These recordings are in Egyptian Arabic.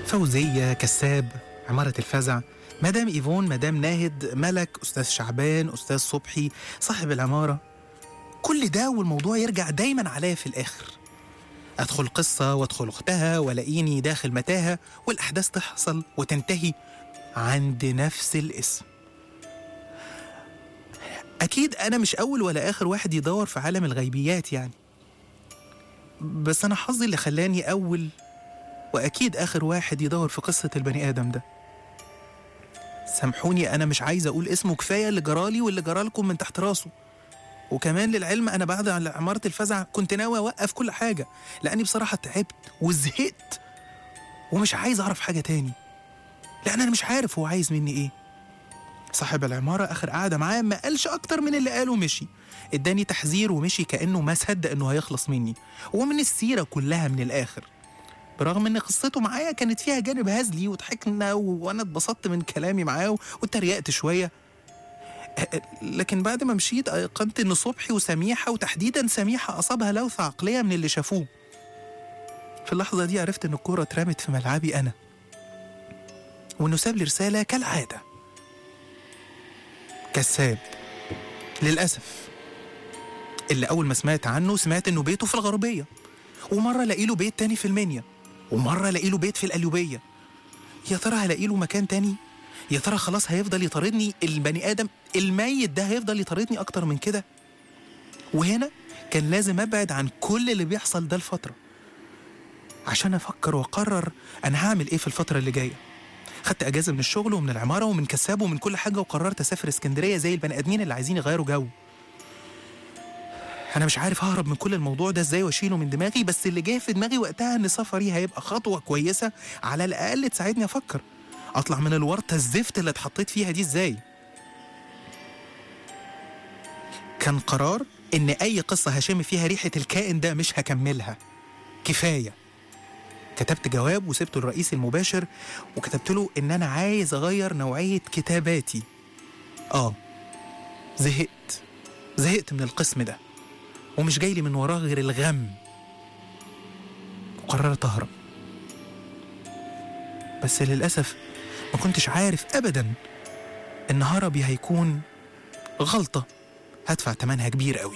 فوزية كساب عمارة الفزع مدام إيفون مدام ناهد ملك أستاذ شعبان أستاذ صبحي صاحب العمارة كل ده والموضوع يرجع دايما عليا في الآخر أدخل قصة وأدخل أختها ولاقيني داخل متاهة والأحداث تحصل وتنتهي عند نفس الاسم أكيد أنا مش أول ولا آخر واحد يدور في عالم الغيبيات يعني بس أنا حظي اللي خلاني أول وأكيد آخر واحد يدور في قصة البني آدم ده سامحوني أنا مش عايز أقول اسمه كفاية اللي جرالي واللي جرالكم من تحت راسه وكمان للعلم أنا بعد عن عمارة الفزع كنت ناوي أوقف كل حاجة لأني بصراحة تعبت وزهقت ومش عايز أعرف حاجة تاني لأن أنا مش عارف هو عايز مني إيه صاحب العمارة آخر قعدة معاه ما قالش أكتر من اللي قاله ومشي اداني تحذير ومشي كأنه ما صدق إنه هيخلص مني ومن السيرة كلها من الآخر برغم ان قصته معايا كانت فيها جانب هزلي وضحكنا و- وانا اتبسطت من كلامي معاه واتريقت شويه أ- لكن بعد ما مشيت ايقنت ان صبحي وسميحه وتحديدا سميحه اصابها لوثه عقليه من اللي شافوه في اللحظه دي عرفت ان الكوره اترمت في ملعبي انا وانه ساب لي رساله كالعاده كذاب للاسف اللي اول ما سمعت عنه سمعت انه بيته في الغربيه ومره الاقي له بيت تاني في المنيا ومره الاقي له بيت في القليوبيه يا ترى هلاقي له مكان تاني يا ترى خلاص هيفضل يطاردني البني ادم الميت ده هيفضل يطاردني اكتر من كده وهنا كان لازم ابعد عن كل اللي بيحصل ده لفتره عشان افكر واقرر انا هعمل ايه في الفتره اللي جايه خدت اجازه من الشغل ومن العماره ومن كساب ومن كل حاجه وقررت اسافر اسكندريه زي البني ادمين اللي عايزين يغيروا جو انا مش عارف ههرب من كل الموضوع ده ازاي واشيله من دماغي بس اللي جاي في دماغي وقتها ان سفري هيبقى خطوه كويسه على الاقل تساعدني افكر اطلع من الورطه الزفت اللي اتحطيت فيها دي ازاي كان قرار ان اي قصه هشم فيها ريحه الكائن ده مش هكملها كفايه كتبت جواب وسبته للرئيس المباشر وكتبت له ان انا عايز اغير نوعيه كتاباتي اه زهقت زهقت من القسم ده ومش جاي لي من وراه غير الغم وقررت اهرب بس للاسف ما كنتش عارف ابدا ان هربي هيكون غلطه هدفع تمنها كبير قوي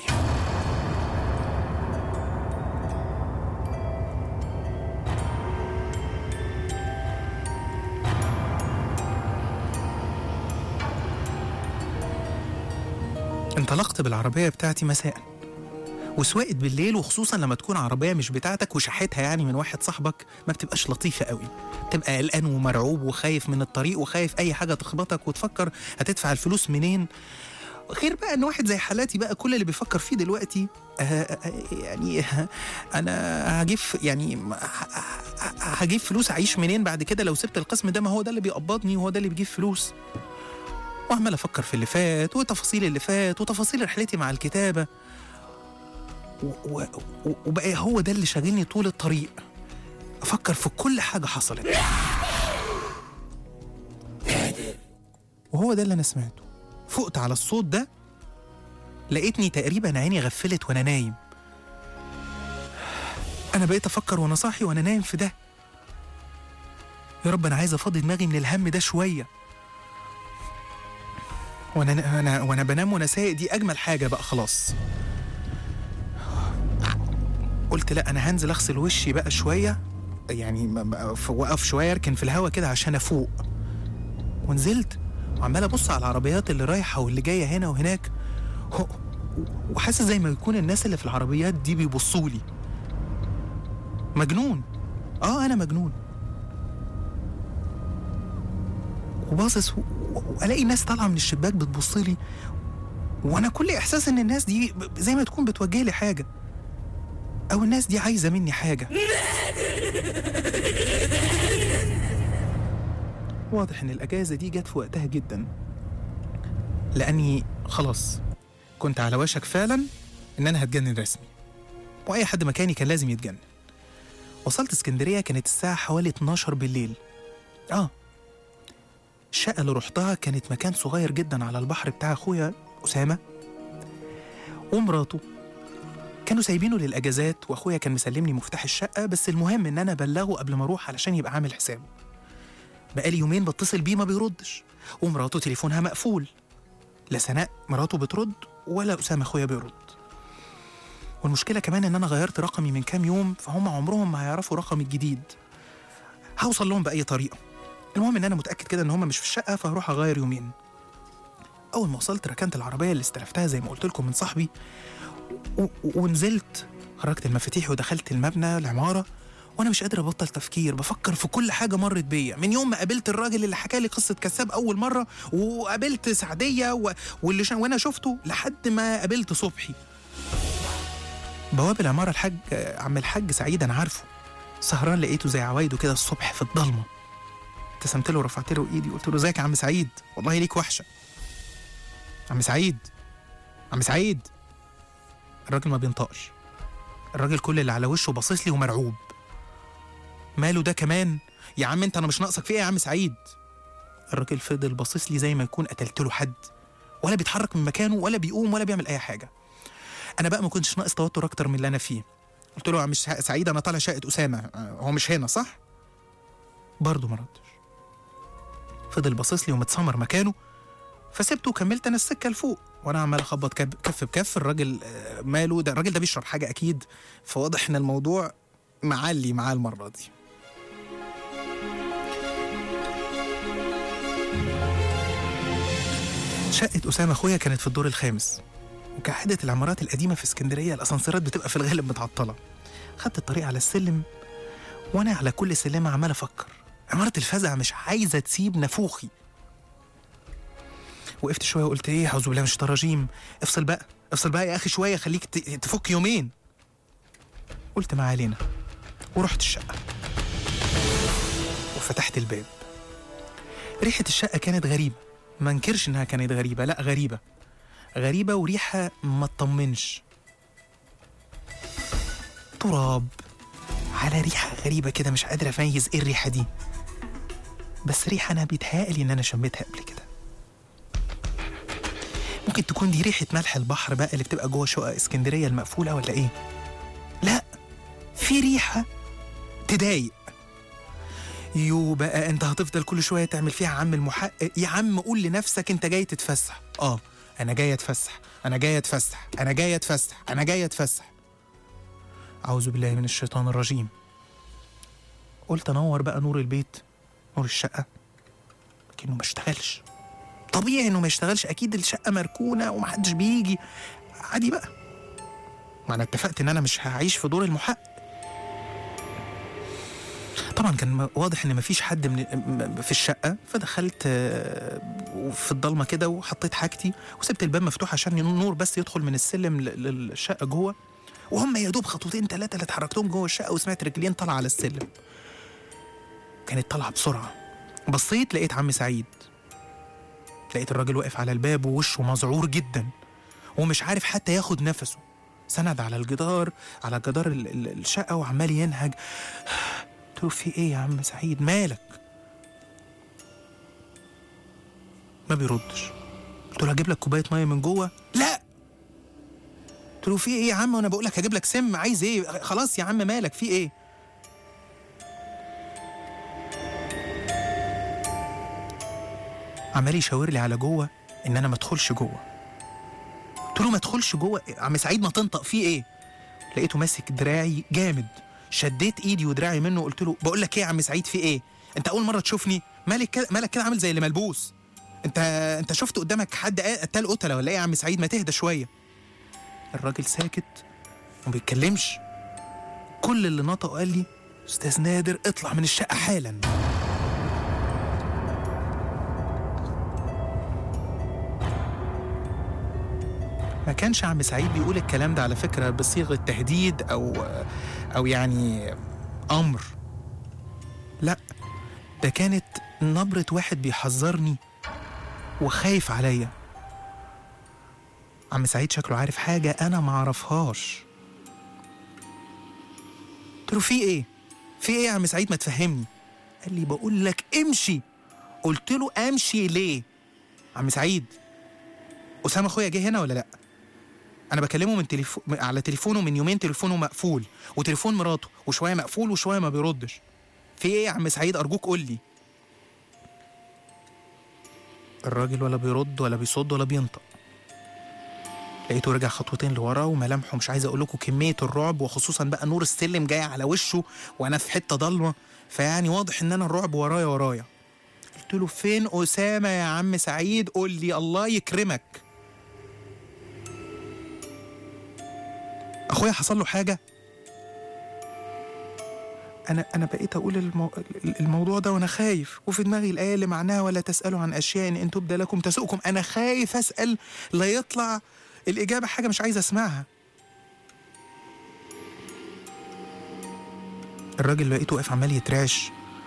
انطلقت بالعربية بتاعتي مساء وسواقة بالليل وخصوصا لما تكون عربية مش بتاعتك وشحتها يعني من واحد صاحبك ما بتبقاش لطيفة قوي تبقى قلقان ومرعوب وخايف من الطريق وخايف أي حاجة تخبطك وتفكر هتدفع الفلوس منين غير بقى ان واحد زي حالاتي بقى كل اللي بيفكر فيه دلوقتي آه آه، يعني آه، انا هجيب يعني ه- ه- هجيب فلوس اعيش منين بعد كده لو سبت القسم ده ما هو ده اللي بيقبضني وهو ده اللي بيجيب فلوس وعمال افكر في اللي فات وتفاصيل اللي فات وتفاصيل رحلتي مع الكتابه و- و- و- وبقى هو ده اللي شاغلني طول الطريق افكر في كل حاجه حصلت وهو ده اللي انا سمعته فقت على الصوت ده لقيتني تقريبا عيني غفلت وانا نايم انا بقيت افكر وانا صاحي وانا نايم في ده يا رب انا عايز افضي دماغي من الهم ده شويه وانا انا وانا بنام وانا سايق دي اجمل حاجه بقى خلاص قلت لا انا هنزل اغسل وشي بقى شويه يعني م- م- ف- واقف شويه اركن في الهوا كده عشان افوق ونزلت وعمال ابص على العربيات اللي رايحه واللي جايه هنا وهناك هو- وحاسس زي ما يكون الناس اللي في العربيات دي بيبصوا لي مجنون اه انا مجنون وباصص و- و- والاقي ناس طالعه من الشباك بتبص لي وانا كل احساس ان الناس دي ب- زي ما تكون بتوجه لي حاجه او الناس دي عايزه مني حاجه واضح ان الاجازه دي جت في وقتها جدا لاني خلاص كنت على وشك فعلا ان انا هتجنن رسمي واي حد مكاني كان لازم يتجنن وصلت اسكندريه كانت الساعه حوالي 12 بالليل اه الشقه اللي رحتها كانت مكان صغير جدا على البحر بتاع اخويا اسامه ومراته كانوا سايبينه للاجازات واخويا كان مسلمني مفتاح الشقه بس المهم ان انا ابلغه قبل ما اروح علشان يبقى عامل حسابه بقالي يومين بتصل بيه ما بيردش ومراته تليفونها مقفول لا سناء مراته بترد ولا اسامه اخويا بيرد والمشكله كمان ان انا غيرت رقمي من كام يوم فهم عمرهم ما هيعرفوا رقمي الجديد هوصل لهم باي طريقه المهم ان انا متاكد كده ان هم مش في الشقه فهروح اغير يومين اول ما وصلت ركنت العربيه اللي استلفتها زي ما قلت لكم من صاحبي و- و- ونزلت خرجت المفاتيح ودخلت المبنى العماره وانا مش قادر ابطل تفكير بفكر في كل حاجه مرت بيا من يوم ما قابلت الراجل اللي حكى لي قصه كذاب اول مره وقابلت سعديه و... واللي شا... وانا شفته لحد ما قابلت صبحي بواب العماره الحاج عم الحاج سعيد انا عارفه سهران لقيته زي عوايده كده الصبح في الضلمه ابتسمت له ورفعت له ايدي قلت له ازيك يا عم سعيد والله ليك وحشه عم سعيد عم سعيد الراجل ما بينطقش الراجل كل اللي على وشه باصص لي ومرعوب ماله ده كمان يا عم انت انا مش ناقصك في ايه يا عم سعيد الراجل فضل باصص لي زي ما يكون قتلت له حد ولا بيتحرك من مكانه ولا بيقوم ولا بيعمل اي حاجه انا بقى ما كنتش ناقص توتر اكتر من اللي انا فيه قلت له يا عم سع- سعيد انا طالع شقه اسامه آه، هو مش هنا صح برضه ما ردش فضل باصص لي ومتسمر مكانه فسبته وكملت انا السكه لفوق وانا عمال اخبط كب- كف بكف الراجل آه، ماله ده الراجل ده بيشرب حاجه اكيد فواضح ان الموضوع معلي معاه المره دي شقة أسامة أخويا كانت في الدور الخامس وكعادة العمارات القديمة في اسكندرية الأسانسيرات بتبقى في الغالب متعطلة خدت الطريق على السلم وأنا على كل سلمة عمال أفكر عمارة الفزع مش عايزة تسيب نافوخي وقفت شوية وقلت إيه أعوذ بالله من الشيطان الرجيم افصل بقى افصل بقى يا أخي شوية خليك ت- تفك يومين قلت ما علينا ورحت الشقة وفتحت الباب ريحة الشقة كانت غريبة ما انكرش انها كانت غريبة لا غريبة غريبة وريحة ما تطمنش تراب على ريحة غريبة كده مش قادر أميز إيه الريحة دي بس ريحة أنا بيتهيألي إن أنا شميتها قبل كده ممكن تكون دي ريحة ملح البحر بقى اللي بتبقى جوه شقق اسكندرية المقفولة ولا إيه؟ لا في ريحة تضايق يو بقى انت هتفضل كل شويه تعمل فيها عم المحقق يا عم قول لنفسك انت جاي تتفسح اه انا جاي اتفسح انا جاي اتفسح انا جاي اتفسح انا جاي اتفسح اعوذ بالله من الشيطان الرجيم قلت انور بقى نور البيت نور الشقه لكنه ما اشتغلش طبيعي انه ما يشتغلش اكيد الشقه مركونه ومحدش بيجي عادي بقى ما انا اتفقت ان انا مش هعيش في دور المحقق طبعا كان م- واضح ان مفيش حد من م- في الشقه فدخلت آه، في الضلمه كده وحطيت حاجتي وسبت الباب مفتوح عشان النور بس يدخل من السلم ل- للشقه جوه وهم يا دوب خطوتين ثلاثه اللي اتحركتهم جوه الشقه وسمعت رجلين طالعه على السلم كانت طالعه بسرعه بصيت لقيت عم سعيد لقيت الراجل واقف على الباب ووشه مذعور جدا ومش عارف حتى ياخد نفسه سند على الجدار على جدار ال- ال- الشقه وعمال ينهج قلت له في ايه يا عم سعيد مالك ما بيردش قلت له هجيب لك كوبايه ميه من جوه لا قلت له في ايه يا عم وانا بقول لك هجيب لك سم عايز ايه خلاص يا عم مالك في ايه عمال يشاور لي على جوه ان انا ما ادخلش جوه قلت له ما ادخلش جوه عم سعيد ما تنطق في ايه لقيته ماسك دراعي جامد شديت ايدي ودراعي منه وقلت له بقول لك ايه يا عم سعيد في ايه انت اول مره تشوفني مالك كده مالك كده عامل زي اللي ملبوس انت انت شفت قدامك حد قتل قتله ولا ايه يا عم سعيد ما تهدى شويه الراجل ساكت وما بيتكلمش كل اللي نطقه قال لي استاذ نادر اطلع من الشقه حالا ما كانش عم سعيد بيقول الكلام ده على فكرة بصيغة تهديد أو أو يعني أمر لا ده كانت نبرة واحد بيحذرني وخايف عليا عم سعيد شكله عارف حاجة أنا ما أعرفهاش قلت له في إيه؟ في إيه يا عم سعيد ما تفهمني؟ قال لي بقول لك امشي قلت له امشي ليه؟ عم سعيد أسامة أخويا جه هنا ولا لأ؟ انا بكلمه من تليفون على تليفونه من يومين تليفونه مقفول وتليفون مراته وشويه مقفول وشويه ما بيردش في ايه يا عم سعيد ارجوك قول لي الراجل ولا بيرد ولا بيصد ولا بينطق لقيته رجع خطوتين لورا وملامحه مش عايز اقول لكم كميه الرعب وخصوصا بقى نور السلم جاي على وشه وانا في حته ضلمه فيعني واضح ان انا الرعب ورايا ورايا قلت له فين اسامه يا عم سعيد قول لي الله يكرمك اخويا حصل له حاجه انا انا بقيت اقول المو... الموضوع ده وانا خايف وفي دماغي الايه اللي معناها ولا تسالوا عن اشياء ان تبدى لكم تسؤكم انا خايف اسال لا يطلع الاجابه حاجه مش عايز اسمعها الراجل لقيته واقف عمال يتراش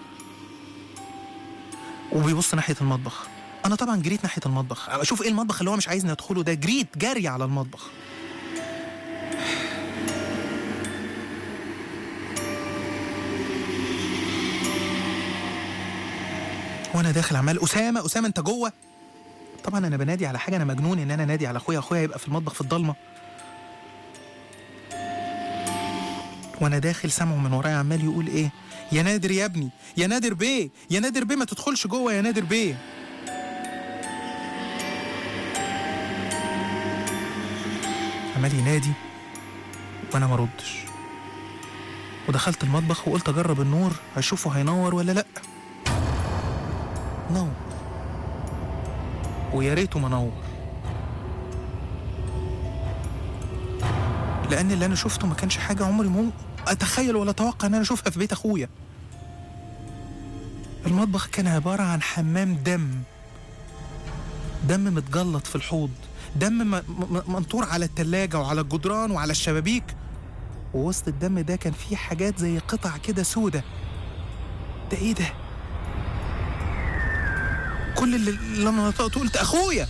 وبيبص ناحيه المطبخ انا طبعا جريت ناحيه المطبخ اشوف ايه المطبخ اللي هو مش عايزني ادخله ده جريت جري على المطبخ وانا داخل عمال اسامه اسامه انت جوه طبعا انا بنادي على حاجه انا مجنون ان انا نادي على اخويا اخويا يبقى في المطبخ في الضلمه وانا داخل سامعه من ورايا عمال يقول ايه يا نادر يا ابني يا نادر بيه يا نادر بيه ما تدخلش جوه يا نادر بيه عمال ينادي وانا ما ردش ودخلت المطبخ وقلت اجرب النور اشوفه هينور ولا لا نور ويا ريته ما نور لان اللي انا شفته ما كانش حاجه عمري مو اتخيل ولا اتوقع ان انا اشوفها في بيت اخويا المطبخ كان عباره عن حمام دم دم متجلط في الحوض دم م- م- منطور على التلاجة وعلى الجدران وعلى الشبابيك ووسط الدم ده كان فيه حاجات زي قطع كده سودة ده ايه ده كل اللي, اللي انا نطقته قلت اخويا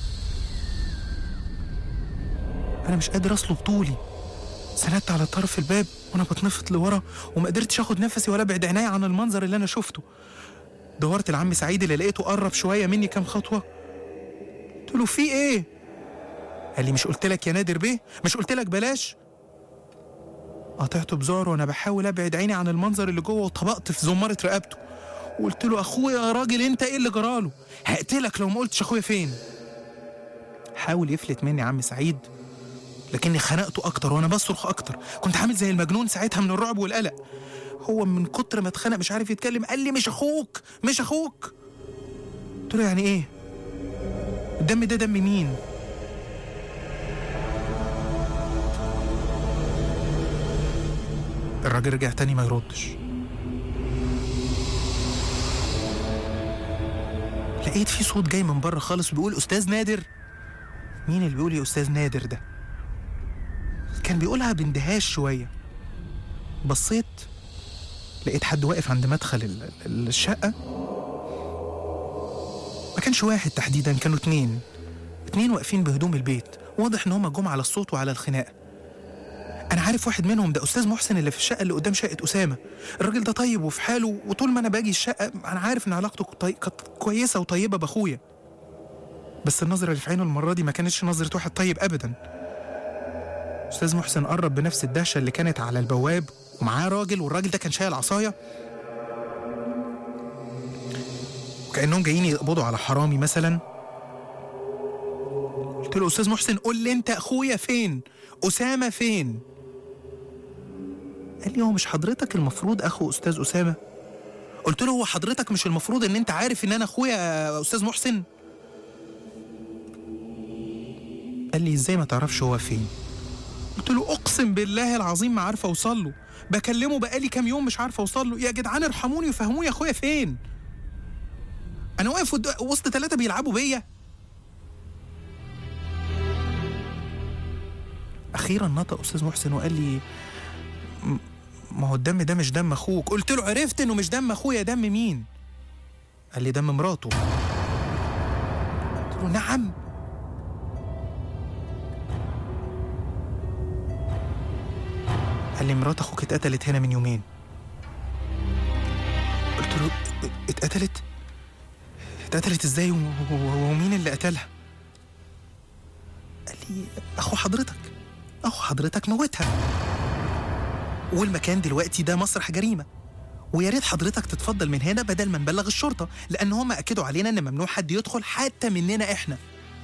انا مش قادر اصله بطولي سندت على طرف الباب وانا بتنفض لورا وما قدرتش اخد نفسي ولا ابعد عينيا عن المنظر اللي انا شفته دورت لعم سعيد اللي لقيته قرب شويه مني كام خطوه قلت له في ايه قال لي مش قلت لك يا نادر بيه مش قلت لك بلاش قطعته بزعر وانا بحاول ابعد عيني عن المنظر اللي جوه وطبقت في زماره رقبته وقلت له اخويا يا راجل انت ايه اللي جراله هقتلك لو ما قلتش اخويا فين حاول يفلت مني عم سعيد لكني خنقته اكتر وانا بصرخ اكتر كنت عامل زي المجنون ساعتها من الرعب والقلق هو من كتر ما اتخنق مش عارف يتكلم قال لي مش اخوك مش اخوك قلت له يعني ايه الدم ده دم مين الراجل رجع تاني ما يردش لقيت في صوت جاي من بره خالص بيقول استاذ نادر مين اللي بيقول يا استاذ نادر ده كان بيقولها باندهاش شويه بصيت لقيت حد واقف عند مدخل ال- ال- الشقه ما كانش واحد تحديدا كانوا اتنين اتنين واقفين بهدوم البيت واضح ان هما جم على الصوت وعلى الخناقه انا عارف واحد منهم ده استاذ محسن اللي في الشقه اللي قدام شقه اسامه الراجل ده طيب وفي حاله وطول ما انا باجي الشقه انا عارف ان علاقته طي... كانت كويسه وطيبه باخويا بس النظره اللي في عينه المره دي ما كانتش نظره واحد طيب ابدا استاذ محسن قرب بنفس الدهشه اللي كانت على البواب ومعاه راجل والراجل ده كان شايل عصايه وكانهم جايين يقبضوا على حرامي مثلا قلت له استاذ محسن قول لي انت اخويا فين اسامه فين قال لي هو مش حضرتك المفروض اخو استاذ اسامه قلت له هو حضرتك مش المفروض ان انت عارف ان انا اخويا يا استاذ محسن قال لي ازاي ما تعرفش هو فين قلت له اقسم بالله العظيم ما عارفه اوصل له بكلمه بقالي كام يوم مش عارفه اوصل له يا جدعان ارحموني وفهموني اخويا فين انا واقف قد- وسط ثلاثه بيلعبوا بيا اخيرا نطق استاذ محسن وقال لي "م- ما هو الدم ده مش دم اخوك قلت له عرفت انه مش دم اخويا دم مين قال لي دم مراته قلت له نعم قال لي مرات اخوك اتقتلت هنا من يومين قلت له اتقتلت اتقتلت ازاي و- و- و- ومين اللي قتلها قال لي اخو حضرتك اخو حضرتك موتها والمكان دلوقتي ده مسرح جريمه ويا ريت حضرتك تتفضل من هنا بدل ما نبلغ الشرطه لان هم اكدوا علينا ان ممنوع حد يدخل حتى مننا احنا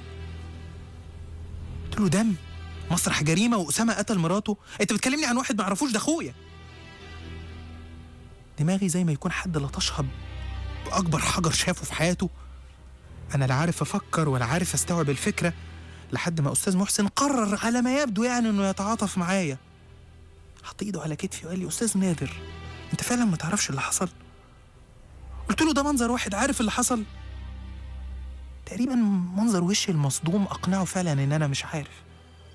قلت له دم مسرح جريمه واسامه قتل مراته انت بتكلمني عن واحد ما اعرفوش ده اخويا دماغي زي ما يكون حد لطشها باكبر حجر شافه في حياته انا لا عارف افكر ولا عارف استوعب الفكره لحد ما استاذ محسن قرر على ما يبدو يعني انه يتعاطف معايا حط ايده على كتفي وقال لي استاذ نادر انت فعلا ما تعرفش اللي حصل قلت له ده منظر واحد عارف اللي حصل تقريبا منظر وشي المصدوم اقنعه فعلا ان انا مش عارف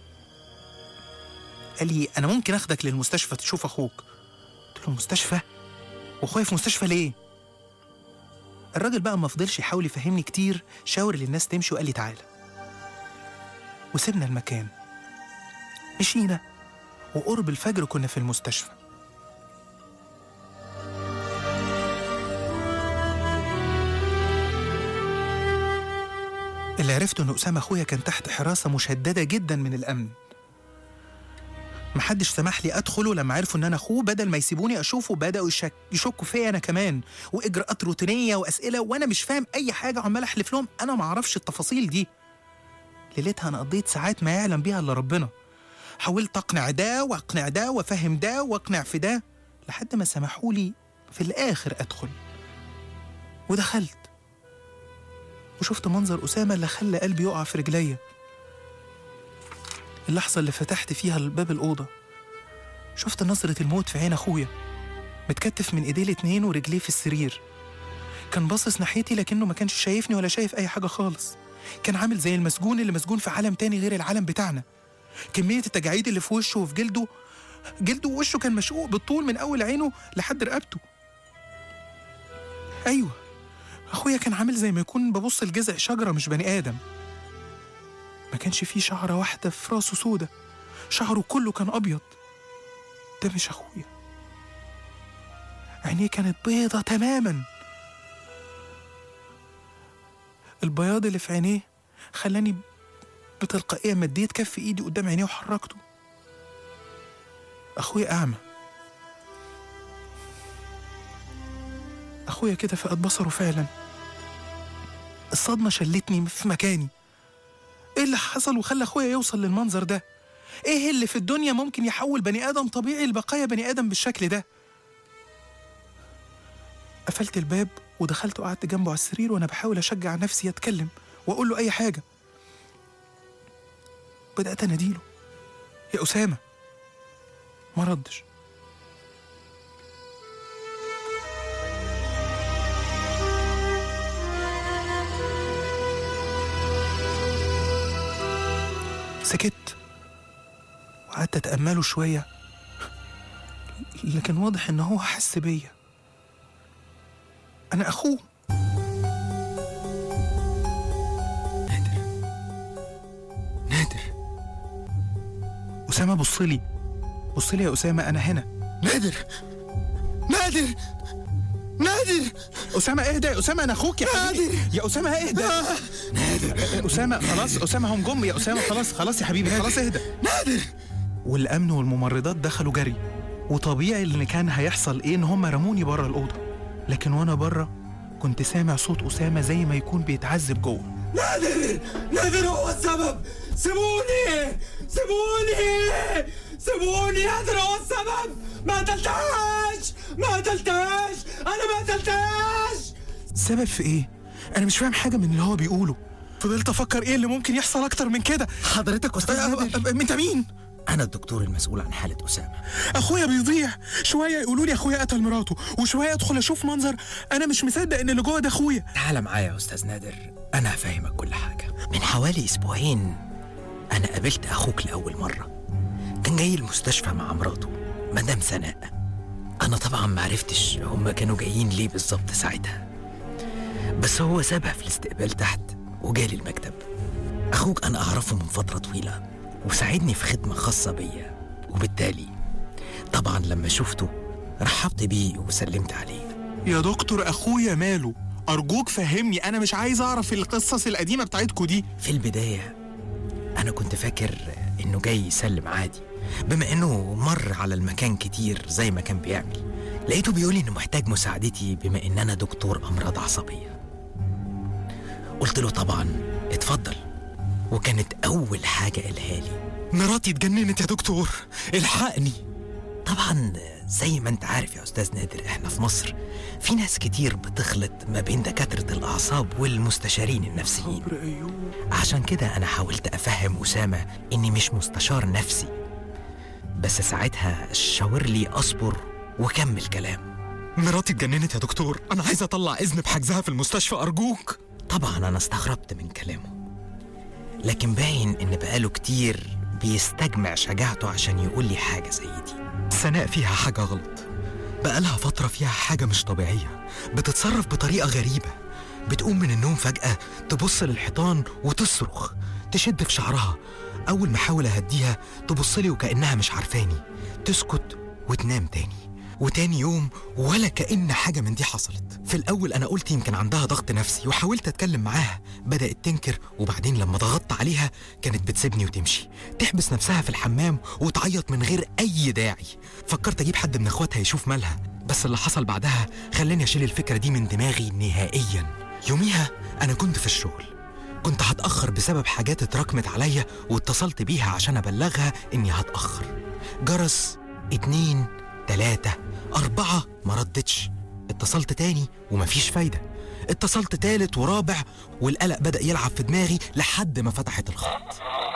قال لي انا ممكن اخدك للمستشفى تشوف اخوك قلت له المستشفى واخويا في مستشفى ليه الراجل بقى ما فضلش يحاول يفهمني كتير شاور للناس تمشي وقال لي تعالى وسيبنا المكان مشينا وقرب الفجر كنا في المستشفى اللي عرفته ان اسامه اخويا كان تحت حراسه مشدده جدا من الامن محدش سمح لي ادخله لما عرفوا ان انا اخوه بدل ما يسيبوني اشوفه بداوا يشك يشكوا فيا انا كمان واجراءات روتينيه واسئله وانا مش فاهم اي حاجه عمال احلف لهم انا ما اعرفش التفاصيل دي ليلتها انا قضيت ساعات ما يعلم بيها الا ربنا حاولت اقنع ده واقنع ده وافهم ده واقنع في ده لحد ما سمحوا لي في الاخر ادخل ودخلت وشفت منظر اسامه اللي خلى قلبي يقع في رجليا اللحظة اللي فتحت فيها باب الأوضة شفت نظرة الموت في عين أخويا متكتف من إيديه الاتنين ورجليه في السرير كان باصص ناحيتي لكنه ما كانش شايفني ولا شايف أي حاجة خالص كان عامل زي المسجون اللي مسجون في عالم تاني غير العالم بتاعنا كمية التجاعيد اللي في وشه وفي جلده جلده ووشه كان مشقوق بالطول من أول عينه لحد رقبته أيوه أخويا كان عامل زي ما يكون ببص لجذع شجرة مش بني آدم ما كانش فيه شعرة واحدة في راسه سودة شعره كله كان أبيض ده مش أخويا عينيه كانت بيضة تماما البياض اللي في عينيه خلاني بتلقائية مديت كف إيدي قدام عينيه وحركته أخويا أعمى أخويا كده فقد بصره فعلا الصدمة شلتني في مكاني ايه اللي حصل وخلى اخويا يوصل للمنظر ده ايه اللي في الدنيا ممكن يحول بني ادم طبيعي لبقايا بني ادم بالشكل ده قفلت الباب ودخلت وقعدت جنبه على السرير وانا بحاول اشجع نفسي اتكلم واقول له اي حاجه بدات اناديله يا اسامه ما ردش سكت وقعدت اتامله شويه لكن واضح ان هو حس بيا انا اخوه نادر نادر اسامه بص لي بص لي يا اسامه انا هنا نادر نادر نادر اسامه اهدى يا اسامه انا اخوك يا حبيبي نادر. يا اسامه اهدى نادر اسامه خلاص اسامه هم جم يا اسامه خلاص خلاص يا حبيبي خلاص اهدى نادر والامن والممرضات دخلوا جري وطبيعي اللي كان هيحصل ايه ان هم رموني بره الاوضه لكن وانا بره كنت سامع صوت اسامه زي ما يكون بيتعذب جوه نادر نادر هو السبب سيبوني سيبوني سيبوني نادر هو السبب ما قتلتهاش ما قتلتهاش انا ما قتلتهاش السبب في ايه انا مش فاهم حاجه من اللي هو بيقوله فضلت افكر ايه اللي ممكن يحصل اكتر من كده حضرتك استاذ أه، نادر أه، انت مين انا الدكتور المسؤول عن حاله اسامه اخويا بيضيع شويه يقولوا لي اخويا قتل مراته وشويه ادخل اشوف منظر انا مش مصدق ان اللي جوه ده اخويا تعال معايا يا استاذ نادر انا هفهمك كل حاجه من حوالي اسبوعين انا قابلت اخوك لاول مره كان جاي المستشفى مع مراته مدام سناء انا طبعا ما عرفتش هما كانوا جايين ليه بالظبط ساعتها بس هو سابها في الاستقبال تحت وجالي المكتب اخوك انا اعرفه من فتره طويله وساعدني في خدمه خاصه بيا وبالتالي طبعا لما شفته رحبت بيه وسلمت عليه يا دكتور اخويا ماله ارجوك فهمني انا مش عايز اعرف القصص القديمه بتاعتكوا دي في البداية أنا كنت فاكر إنه جاي يسلم عادي بما إنه مر على المكان كتير زي ما كان بيعمل لقيته بيقول لي انه محتاج مساعدتي بما ان انا دكتور امراض عصبيه قلت له طبعا اتفضل وكانت اول حاجه قالها لي مراتي اتجننت يا دكتور الحقني طبعا زي ما انت عارف يا استاذ نادر احنا في مصر في ناس كتير بتخلط ما بين دكاتره الاعصاب والمستشارين النفسيين عشان كده انا حاولت افهم اسامه اني مش مستشار نفسي بس ساعتها شاور لي اصبر وكمل كلام مراتي اتجننت يا دكتور انا عايز اطلع اذن بحجزها في المستشفى ارجوك طبعا انا استغربت من كلامه لكن باين ان بقاله كتير بيستجمع شجاعته عشان يقول لي حاجه زي دي سناء فيها حاجة غلط بقالها فترة فيها حاجة مش طبيعية بتتصرف بطريقة غريبة بتقوم من النوم فجأة تبص للحيطان وتصرخ تشد في شعرها أول ما أحاول أهديها تبص لي وكأنها مش عارفاني تسكت وتنام تاني وتاني يوم ولا كأن حاجة من دي حصلت في الأول أنا قلت يمكن عندها ضغط نفسي وحاولت أتكلم معاها بدأت تنكر وبعدين لما ضغطت عليها كانت بتسيبني وتمشي تحبس نفسها في الحمام وتعيط من غير أي داعي فكرت أجيب حد من إخواتها يشوف مالها بس اللي حصل بعدها خلاني أشيل الفكرة دي من دماغي نهائيا يوميها أنا كنت في الشغل كنت هتأخر بسبب حاجات اتراكمت عليا واتصلت بيها عشان أبلغها إني هتأخر جرس اتنين تلاتة أربعة ما ردتش اتصلت تاني ومفيش فايدة اتصلت تالت ورابع والقلق بدأ يلعب في دماغي لحد ما فتحت الخط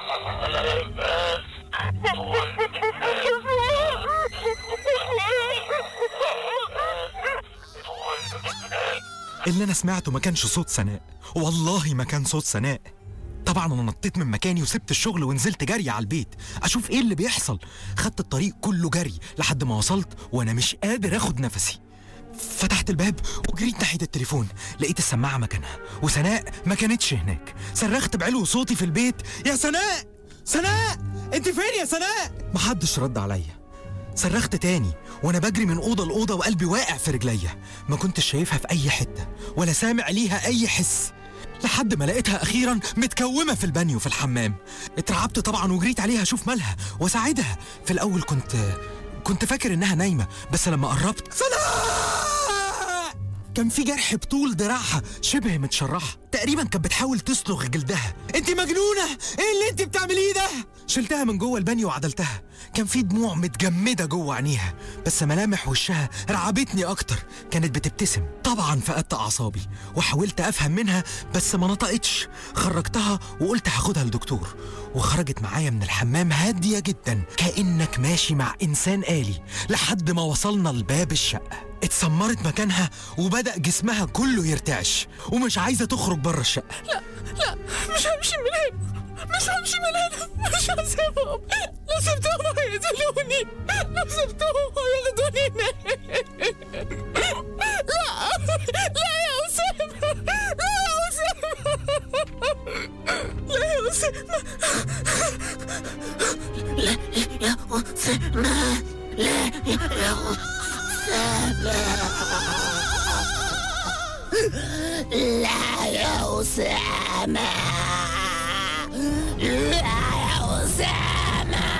اللي أنا سمعته ما كانش صوت سناء والله ما كان صوت سناء طبعا انا نطيت من مكاني وسبت الشغل ونزلت جري على البيت اشوف ايه اللي بيحصل خدت الطريق كله جري لحد ما وصلت وانا مش قادر اخد نفسي فتحت الباب وجريت ناحيه التليفون لقيت السماعه مكانها وسناء ما كانتش هناك صرخت بعلو صوتي في البيت يا سناء سناء انت فين يا سناء محدش رد عليا صرخت تاني وانا بجري من اوضه لاوضه وقلبي واقع في رجليا ما كنتش شايفها في اي حته ولا سامع ليها اي حس لحد ما لقيتها اخيرا متكومه في البانيو في الحمام اترعبت طبعا وجريت عليها اشوف مالها واساعدها في الاول كنت كنت فاكر انها نايمه بس لما قربت سناء كان في جرح بطول دراعها شبه متشرحه تقريبا كانت بتحاول تصلغ جلدها انت مجنونه ايه اللي انت بتعمليه ده شلتها من جوه البانيو وعدلتها كان في دموع متجمده جوه عينيها بس ملامح وشها رعبتني اكتر كانت بتبتسم طبعا فقدت اعصابي وحاولت افهم منها بس ما نطقتش خرجتها وقلت هاخدها لدكتور وخرجت معايا من الحمام هاديه جدا كانك ماشي مع انسان آلي لحد ما وصلنا لباب الشقه اتسمرت مكانها وبدأ جسمها كله يرتعش ومش عايزة تخرج بره الشقة مش همشي من هنا مش همشي من هنا مش هسيبهم لو سبتهم هيقتلوني لو سبتهم هياخدوني هناك لا لا يا أسامة لا يا أسامة لا يا أسامة لا يا أسامة لا يا أسامة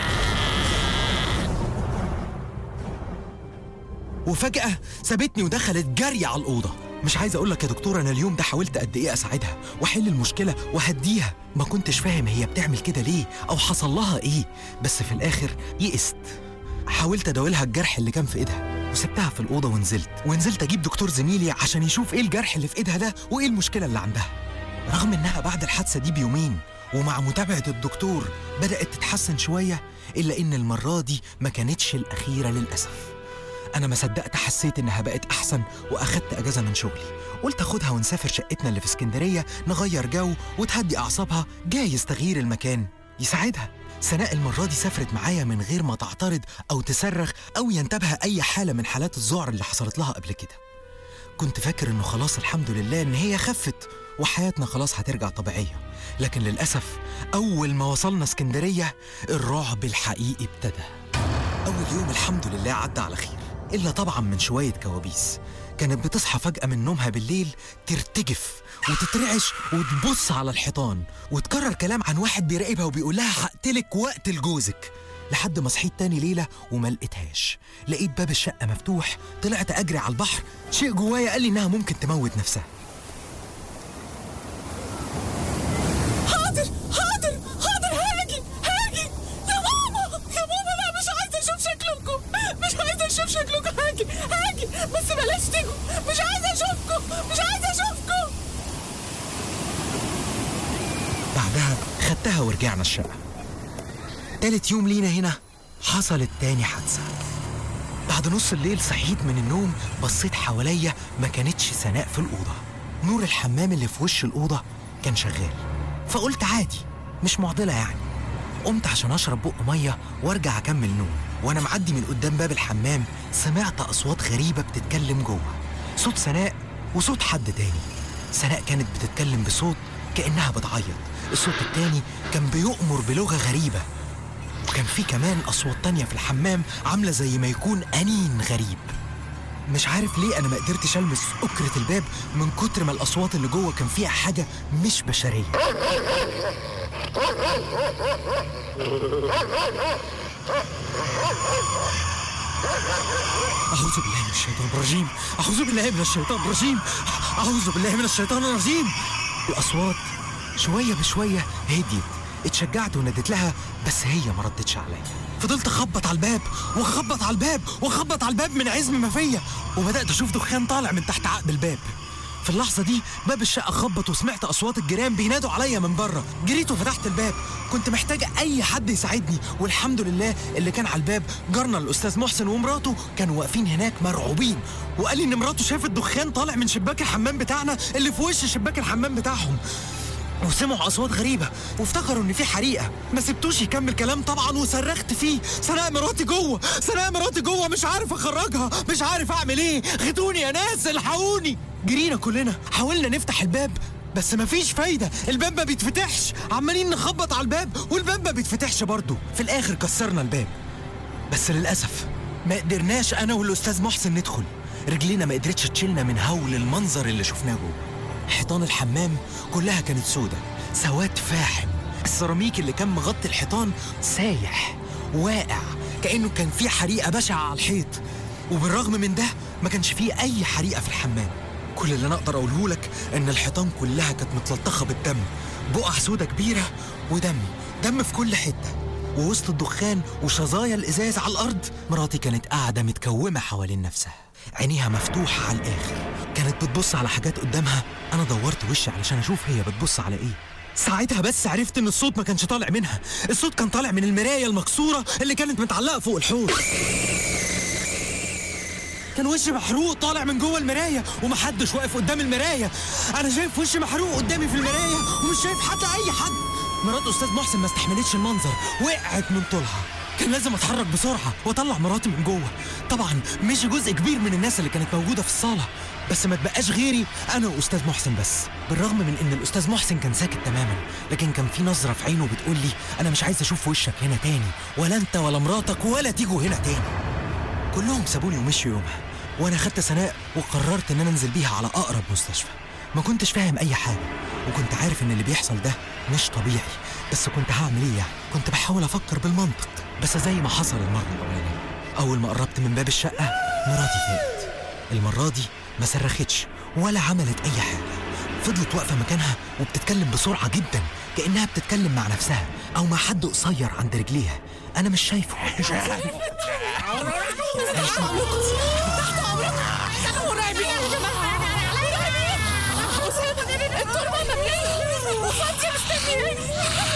وفجأة سابتني ودخلت جري على الأوضة مش عايز أقول لك يا دكتور أنا اليوم ده حاولت قد إيه أساعدها وأحل المشكلة وأهديها ما كنتش فاهم هي بتعمل كده ليه أو حصل لها إيه بس في الآخر يئست حاولت أداولها الجرح اللي كان في إيدها وسبتها في الأوضة ونزلت ونزلت أجيب دكتور زميلي عشان يشوف إيه الجرح اللي في إيدها ده وإيه المشكلة اللي عندها رغم إنها بعد الحادثة دي بيومين ومع متابعة الدكتور بدأت تتحسن شوية إلا إن المرة دي ما كانتش الأخيرة للأسف أنا ما صدقت حسيت إنها بقت أحسن وأخدت أجازة من شغلي قلت أخدها ونسافر شقتنا اللي في اسكندرية نغير جو وتهدي أعصابها جايز تغيير المكان يساعدها سناء المرة دي سافرت معايا من غير ما تعترض أو تصرخ أو ينتابها أي حالة من حالات الذعر اللي حصلت لها قبل كده كنت فاكر إنه خلاص الحمد لله إن هي خفت وحياتنا خلاص هترجع طبيعية لكن للأسف أول ما وصلنا اسكندرية الرعب الحقيقي ابتدى أول يوم الحمد لله عدى على خير إلا طبعا من شوية كوابيس كانت بتصحى فجأة من نومها بالليل ترتجف وتترعش وتبص على الحيطان وتكرر كلام عن واحد بيراقبها وبيقول لها هقتلك واقتل جوزك لحد ما صحيت تاني ليلة وما لقيتهاش لقيت باب الشقة مفتوح طلعت أجري على البحر شيء جوايا قال لي إنها ممكن تموت نفسها حاضر حاضر حاضر هاجي هاجي يا ماما يا ماما لا مش عايزه اشوف شكلكم مش عايزه اشوف شكلكم هاجي هاجي بس بلاش تيجوا مش عايزه اشوفكم مش عايزه اشوفكم بعدها خدتها ورجعنا الشقة تالت يوم لينا هنا حصلت تاني حادثة بعد نص الليل صحيت من النوم بصيت حواليا ما كانتش سناء في الأوضة نور الحمام اللي في وش الأوضة كان شغال فقلت عادي مش معضلة يعني قمت عشان أشرب بق مية وأرجع أكمل نوم وأنا معدي من قدام باب الحمام سمعت أصوات غريبة بتتكلم جوه صوت سناء وصوت حد تاني سناء كانت بتتكلم بصوت كأنها بتعيط الصوت التاني كان بيؤمر بلغة غريبة وكان في كمان أصوات تانية في الحمام عاملة زي ما يكون أنين غريب مش عارف ليه أنا ما قدرتش ألمس أكرة الباب من كتر ما الأصوات اللي جوه كان فيها حاجة مش بشرية أعوذ بالله من الشيطان الرجيم أعوذ بالله من الشيطان الرجيم أعوذ بالله من الشيطان الرجيم الأصوات شوية بشوية هديت اتشجعت وناديت لها بس هي ما ردتش عليا فضلت اخبط على الباب واخبط على الباب واخبط على الباب من عزم ما فيا وبدات اشوف دخان طالع من تحت عقد الباب في اللحظة دي باب الشقة خبط وسمعت أصوات الجيران بينادوا عليا من بره جريت وفتحت الباب كنت محتاجة أي حد يساعدني والحمد لله اللي كان على الباب جارنا الأستاذ محسن ومراته كانوا واقفين هناك مرعوبين وقال لي إن مراته شافت دخان طالع من شباك الحمام بتاعنا اللي في وش شباك الحمام بتاعهم وسمعوا اصوات غريبه وافتكروا ان في حريقه ما سبتوش يكمل كلام طبعا وصرخت فيه سناء مراتي جوه سناء مراتي جوه مش عارف اخرجها مش عارف اعمل ايه غدوني يا ناس الحقوني جرينا كلنا حاولنا نفتح الباب بس مفيش فايدة الباب ما بيتفتحش عمالين نخبط على الباب والباب ما بيتفتحش برضه في الآخر كسرنا الباب بس للأسف ما قدرناش أنا والأستاذ محسن ندخل رجلينا ما قدرتش تشيلنا من هول المنظر اللي شفناه جوه حيطان الحمام كلها كانت سودة سواد فاحم السيراميك اللي كان مغطي الحيطان سايح واقع كأنه كان في حريقة بشعة على الحيط وبالرغم من ده ما كانش فيه أي حريقة في الحمام كل اللي أنا أقدر أقوله لك إن الحيطان كلها كانت متلطخة بالدم بقع سودة كبيرة ودم دم في كل حتة ووسط الدخان وشظايا الإزاز على الأرض مراتي كانت قاعدة متكومة حوالين نفسها عينيها مفتوحة على الآخر كانت بتبص على حاجات قدامها أنا دورت وشي علشان أشوف هي بتبص على إيه ساعتها بس عرفت إن الصوت ما كانش طالع منها الصوت كان طالع من المراية المكسورة اللي كانت متعلقة فوق الحوض كان وشي محروق طالع من جوه المرايه ومحدش واقف قدام المرايه انا شايف وشي محروق قدامي في المرايه ومش شايف حتى اي حد مرات استاذ محسن ما استحملتش المنظر وقعت من طولها كان لازم اتحرك بسرعه واطلع مراتي من جوه طبعا مشي جزء كبير من الناس اللي كانت موجوده في الصاله بس ما تبقاش غيري انا واستاذ محسن بس بالرغم من ان الاستاذ محسن كان ساكت تماما لكن كان في نظره في عينه بتقول لي انا مش عايز اشوف وشك هنا تاني ولا انت ولا مراتك ولا تيجوا هنا تاني كلهم سابوني ومشوا يومها وانا خدت سناء وقررت ان انا انزل بيها على اقرب مستشفى ما كنتش فاهم اي حاجه وكنت عارف ان اللي بيحصل ده مش طبيعي بس كنت هعمل ايه يعني كنت بحاول افكر بالمنطق بس زي ما حصل المره الاولانيه اول ما قربت من باب الشقه مراتي فاقت المره دي ما صرختش ولا عملت اي حاجه فضلت واقفه مكانها وبتتكلم بسرعه جدا كانها بتتكلم مع نفسها او مع حد قصير عند رجليها انا مش شايفه مش عارف تحت امرك احنا مرعبين يا جماعه مرعبين اسامه التربه مليانه وفاضيه مستنياني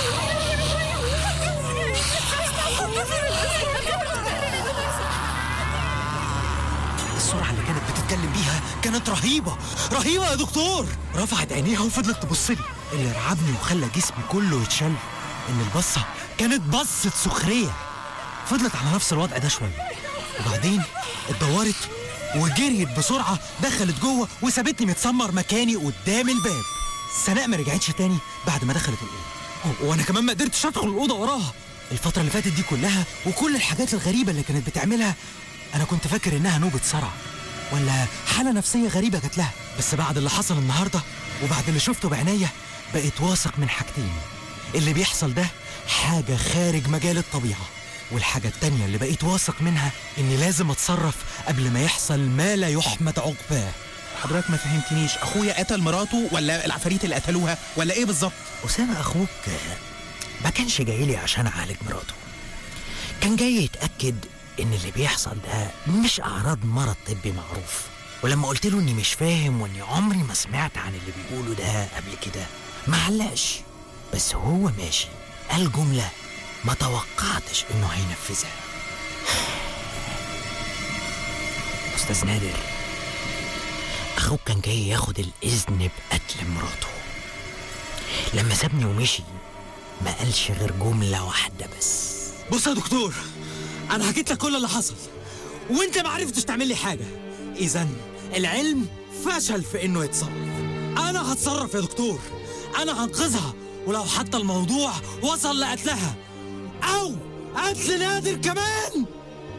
السرعة اللي كانت بتتكلم بيها كانت رهيبة رهيبة يا دكتور رفعت عينيها وفضلت تبص لي اللي رعبني وخلى جسمي كله يتشل إن البصة كانت بصة سخرية فضلت على نفس الوضع ده شوية وبعدين اتدورت وجريت بسرعة دخلت جوه وسابتني متسمر مكاني قدام الباب سناء ما رجعتش تاني بعد ما دخلت الأوضة وانا كمان ما قدرتش ادخل الاوضه وراها الفتره اللي فاتت دي كلها وكل الحاجات الغريبه اللي كانت بتعملها انا كنت فاكر انها نوبه صرع ولا حاله نفسيه غريبه جات لها بس بعد اللي حصل النهارده وبعد اللي شفته بعينيا بقيت واثق من حاجتين اللي بيحصل ده حاجه خارج مجال الطبيعه والحاجة التانية اللي بقيت واثق منها إني لازم أتصرف قبل ما يحصل ما لا يحمد عقباه حضرتك ما فهمتنيش اخويا قتل مراته ولا العفاريت اللي قتلوها ولا ايه بالظبط أسامة أخوك ما كانش جاي لي عشان أعالج مراته كان جاي يتأكد إن اللي بيحصل ده مش أعراض مرض طبي معروف ولما قلت له إني مش فاهم وإني عمري ما سمعت عن اللي بيقوله ده قبل كده ما علقش بس هو ماشي قال جملة ما توقعتش إنه هينفذها أستاذ نادر أخوك كان جاي ياخد الإذن بقتل مراته لما سابني ومشي ما قالش غير جملة واحدة بس بص يا دكتور انا حكيت لك كل اللي حصل وانت ما عرفتش تعمل لي حاجه اذا العلم فشل في انه يتصرف انا هتصرف يا دكتور انا هنقذها ولو حتى الموضوع وصل لقتلها او قتل نادر كمان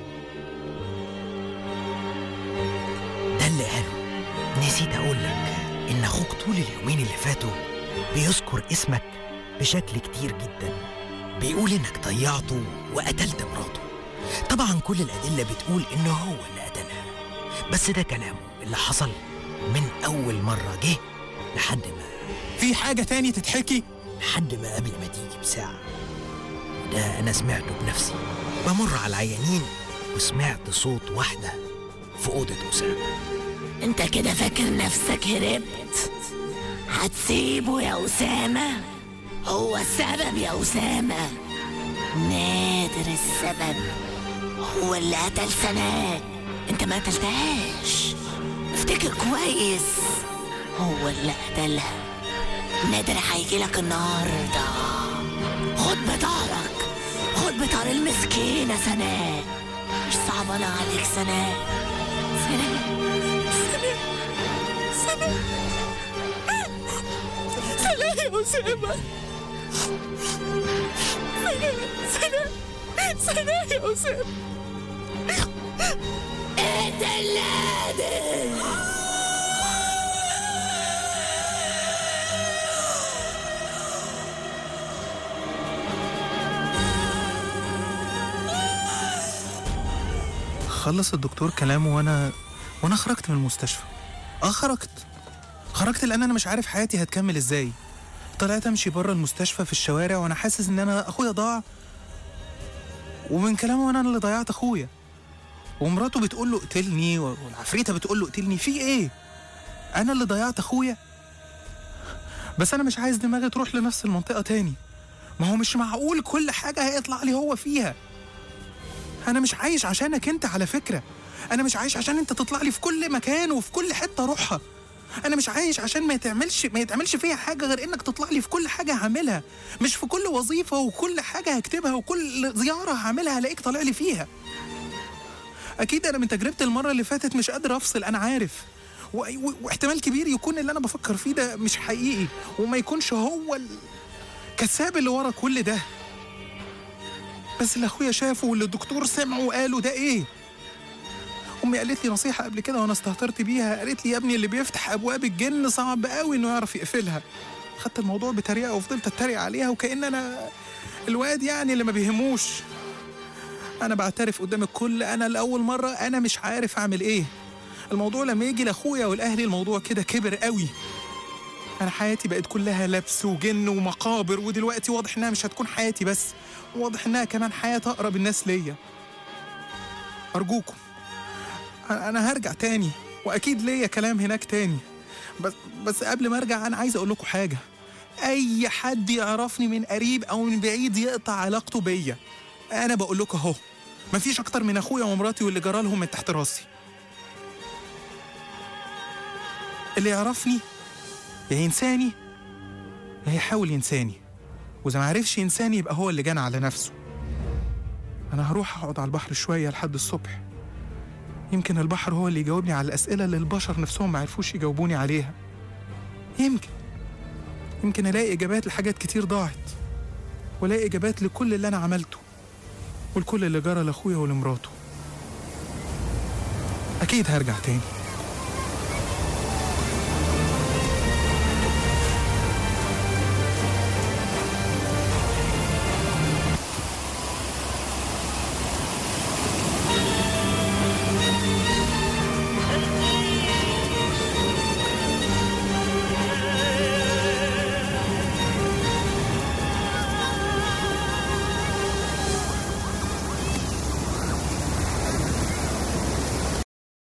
ده اللي قاله نسيت أقول لك إن أخوك طول اليومين اللي فاتوا بيذكر اسمك بشكل كتير جدا بيقول إنك ضيعته وقتلت مراته طبعا كل الأدلة بتقول إنه هو اللي قتلها بس ده كلامه اللي حصل من أول مرة جه لحد ما في حاجه تاني تتحكي لحد ما قبل ما تيجي بساعة ده أنا سمعته بنفسي بمر على العيانين وسمعت صوت واحدة في أوضة أسامة انت كده فاكر نفسك هربت هتسيبه يا أسامة هو السبب يا أسامة نادر السبب هو اللي قتل سناء انت ما قتلتهاش افتكر كويس هو اللي قتلها نادر هيجي لك النهارده خد بطارك خد بطار المسكينة سناء مش صعبانة عليك سناء سناء سلام يا أسامة سلام سلام سلام يا أسامة انت اللادر خلص الدكتور كلامه وانا وانا خرجت من المستشفى اه خرجت خرجت لان انا مش عارف حياتي هتكمل ازاي طلعت امشي بره المستشفى في الشوارع وانا حاسس ان انا اخويا ضاع ومن كلامه انا اللي ضيعت اخويا ومراته بتقول له اقتلني والعفريته بتقول له اقتلني في ايه انا اللي ضيعت اخويا بس انا مش عايز دماغي تروح لنفس المنطقه تاني ما هو مش معقول كل حاجه هيطلع لي هو فيها انا مش عايش عشانك انت على فكره انا مش عايش عشان انت تطلع لي في كل مكان وفي كل حته اروحها انا مش عايش عشان ما يتعملش ما يتعملش فيا حاجه غير انك تطلع لي في كل حاجه هعملها مش في كل وظيفه وكل حاجه هكتبها وكل زياره هعملها هلاقيك طالع لي فيها اكيد انا من تجربتي المره اللي فاتت مش قادر افصل انا عارف و... و... واحتمال كبير يكون اللي انا بفكر فيه ده مش حقيقي وما يكونش هو الكذاب اللي ورا كل ده بس اللي اخويا شافه واللي الدكتور سمعه وقاله ده ايه امي قالت لي نصيحه قبل كده وانا استهترت بيها قالت لي يا ابني اللي بيفتح ابواب الجن صعب قوي انه يعرف يقفلها خدت الموضوع بطريقه وفضلت اتريق عليها وكأن انا الواد يعني اللي ما بيهموش انا بعترف قدام الكل انا لاول مره انا مش عارف اعمل ايه الموضوع لما يجي لاخويا والاهلي الموضوع كده كبر قوي انا حياتي بقت كلها لبس وجن ومقابر ودلوقتي واضح انها مش هتكون حياتي بس واضح انها كمان حياه اقرب الناس ليا ارجوكم انا أنا هرجع تاني واكيد ليا كلام هناك تاني بس بس قبل ما ارجع انا عايز اقول لكم حاجه اي حد يعرفني من قريب او من بعيد يقطع علاقته بيا انا بقول لكم اهو مفيش اكتر من اخويا ومراتي واللي جرالهم من تحت راسي اللي يعرفني يا ينساني يا يحاول ينساني واذا ما عرفش ينساني يبقى هو اللي جنى على نفسه انا هروح اقعد على البحر شويه لحد الصبح يمكن البحر هو اللي يجاوبني على الاسئله اللي البشر نفسهم ما عرفوش يجاوبوني عليها يمكن يمكن الاقي اجابات لحاجات كتير ضاعت والاقي اجابات لكل اللي انا عملته ولكل اللي جرى لاخويا ولمراته اكيد هرجع تاني